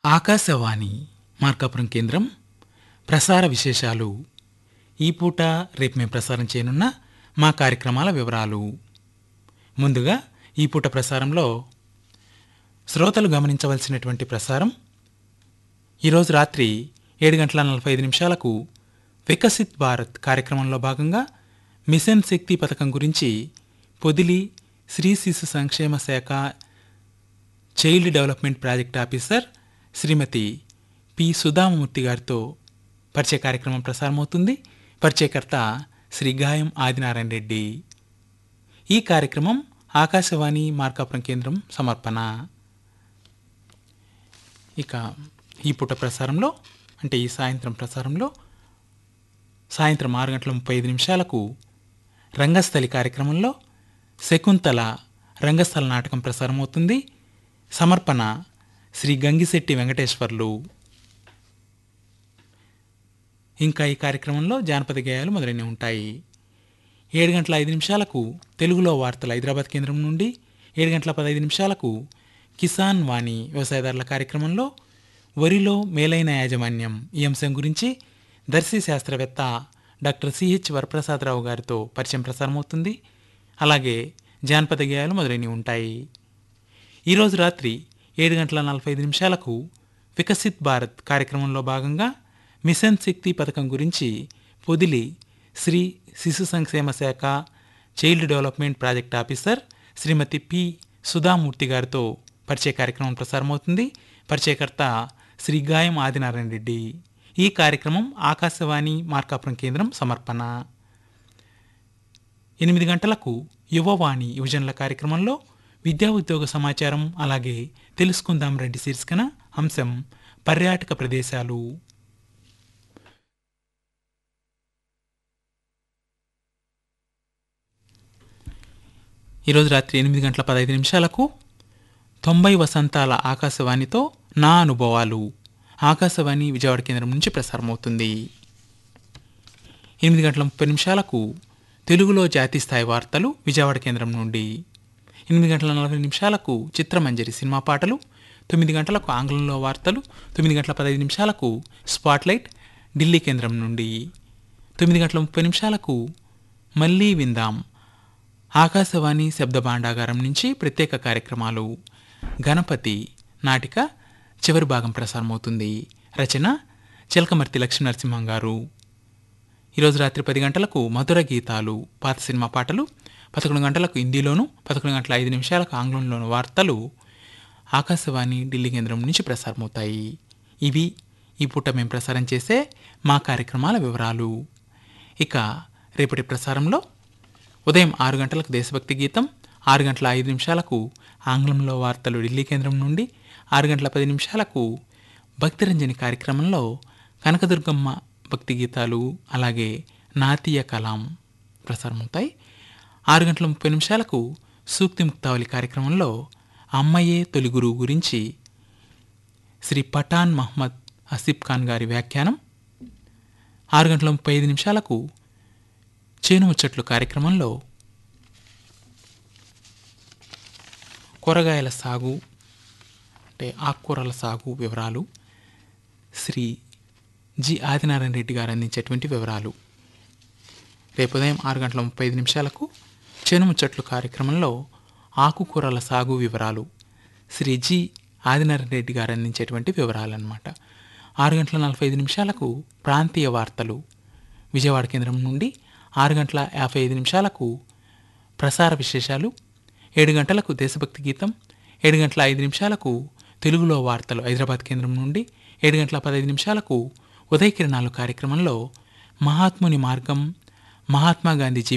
ఆకాశవాణి మార్కాపురం కేంద్రం ప్రసార విశేషాలు ఈ పూట రేపు మేము ప్రసారం చేయనున్న మా కార్యక్రమాల వివరాలు ముందుగా ఈ పూట ప్రసారంలో శ్రోతలు గమనించవలసినటువంటి ప్రసారం ఈరోజు రాత్రి ఏడు గంటల నలభై ఐదు నిమిషాలకు వికసిత్ భారత్ కార్యక్రమంలో భాగంగా మిషన్ శక్తి పథకం గురించి పొదిలి శ్రీ శిశు సంక్షేమ శాఖ child development project officer Srimathi P Sudhamurthy గారితో పరిచయ కార్యక్రమం ప్రసారమవుతుంది పరిచయకర్త శ్రీ గాయం ఆదినారాయణ రెడ్డి ఈ కార్యక్రమం ఆకాశవాణి మార్కాపురం కేంద్రం సమర్పణ ఇక ఈ పూట ప్రసారంలో అంటే ఈ సాయంత్రం ప్రసారంలో సాయంత్రం ఆరు గంటల ముప్పై ఐదు నిమిషాలకు రంగస్థలి కార్యక్రమంలో శకుంతల రంగస్థల నాటకం ప్రసారమవుతుంది సమర్పణ శ్రీ గంగిశెట్టి వెంకటేశ్వర్లు ఇంకా ఈ కార్యక్రమంలో జానపద గేయాలు మొదలైనవి ఉంటాయి ఏడు గంటల ఐదు నిమిషాలకు తెలుగులో వార్తలు హైదరాబాద్ కేంద్రం నుండి ఏడు గంటల పదహైదు నిమిషాలకు కిసాన్ వాణి వ్యవసాయదారుల కార్యక్రమంలో వరిలో మేలైన యాజమాన్యం ఈ అంశం గురించి దర్శి శాస్త్రవేత్త డాక్టర్ సిహెచ్ వరప్రసాదరావు గారితో పరిచయం ప్రసారమవుతుంది అలాగే జానపద గేయాలు మొదలైనవి ఉంటాయి ఈరోజు రాత్రి ఏడు గంటల నలభై ఐదు నిమిషాలకు వికసిత్ భారత్ కార్యక్రమంలో భాగంగా మిషన్ శక్తి పథకం గురించి పొదిలి శ్రీ శిశు సంక్షేమ శాఖ child development project officer Srimathi P Sudhamurthy గారితో పరిచయ కార్యక్రమం ప్రసారమవుతుంది పరిచయకర్త శ్రీ గాయం ఆదినారాయణ రెడ్డి ఈ కార్యక్రమం ఆకాశవాణి మార్కాపురం కేంద్రం సమర్పణ ఎనిమిది గంటలకు యువవాణి యువజనుల కార్యక్రమంలో విద్యా ఉద్యోగ సమాచారం అలాగే తెలుసుకుందాం రెడ్డి శీర్షికన అంశం పర్యాటక ప్రదేశాలు ఈరోజు రాత్రి ఎనిమిది గంటల పదహైదు నిమిషాలకు తొంభై వసంతాల ఆకాశవాణితో నా అనుభవాలు ఆకాశవాణి విజయవాడ కేంద్రం నుంచి ప్రసారమవుతుంది ఎనిమిది గంటల ముప్పై నిమిషాలకు తెలుగులో జాతీయ స్థాయి వార్తలు విజయవాడ కేంద్రం నుండి ఎనిమిది గంటల నలభై నిమిషాలకు చిత్రమంజరి సినిమా పాటలు తొమ్మిది గంటలకు ఆంగ్లంలో వార్తలు తొమ్మిది గంటల పదహైదు నిమిషాలకు స్పాట్లైట్ ఢిల్లీ కేంద్రం నుండి తొమ్మిది గంటల ముప్పై నిమిషాలకు మళ్ళీ విందాం ఆకాశవాణి శబ్ద భాండాగారం నుంచి ప్రత్యేక కార్యక్రమాలు గణపతి నాటిక చివరి భాగం ప్రసారమవుతుంది రచన చిలకమర్తి లక్ష్మీ నరసింహం గారు ఈరోజు రాత్రి పది గంటలకు మధుర గీతాలు పాత సినిమా పాటలు పదకొండు గంటలకు హిందీలోను పదకొండు గంటల ఐదు నిమిషాలకు ఆంగ్లంలోను వార్తలు ఆకాశవాణి ఢిల్లీ కేంద్రం నుంచి ప్రసారమవుతాయి ఇవి ఈ పూట మేము ప్రసారం చేసే మా కార్యక్రమాల వివరాలు ఇక రేపటి ప్రసారంలో ఉదయం ఆరు గంటలకు దేశభక్తి గీతం ఆరు గంటల ఐదు నిమిషాలకు ఆంగ్లంలో వార్తలు ఢిల్లీ కేంద్రం నుండి ఆరు గంటల పది నిమిషాలకు భక్తిరంజని కార్యక్రమంలో కనకదుర్గమ్మ భక్తి గీతాలు అలాగే నాతీయ కలాం ప్రసారమవుతాయి ఆరు గంటల ముప్పై నిమిషాలకు సూక్తి ముక్తావళి కార్యక్రమంలో అమ్మయే తొలి గురువు గురించి శ్రీ పఠాన్ మహమ్మద్ హసీబ్ ఖాన్ గారి వ్యాఖ్యానం ఆరు గంటల ముప్పై ఐదు నిమిషాలకు చేను ముచ్చట్లు కార్యక్రమంలో కూరగాయల సాగు అంటే ఆకుకూరల సాగు వివరాలు శ్రీ జి ఆదినారాయణ రెడ్డి గారు అందించేటువంటి వివరాలు రేపు ఉదయం ఆరు గంటల ముప్పై ఐదు నిమిషాలకు చేను ముచ్చట్లు కార్యక్రమంలో ఆకుకూరల సాగు వివరాలు శ్రీ జి ఆదినారాయణ రెడ్డి గారు అందించేటువంటి వివరాలు అనమాట ఆరు గంటల నలభై ఐదు నిమిషాలకు ప్రాంతీయ వార్తలు విజయవాడ కేంద్రం నుండి ఆరు గంటల యాభై ఐదు నిమిషాలకు ప్రసార విశేషాలు ఏడు గంటలకు దేశభక్తి గీతం ఏడు గంటల ఐదు నిమిషాలకు తెలుగులో వార్తలు హైదరాబాద్ కేంద్రం నుండి ఏడు గంటల పదహైదు నిమిషాలకు ఉదయ కిరణాలు కార్యక్రమంలో మహాత్ముని మార్గం మహాత్మా గాంధీ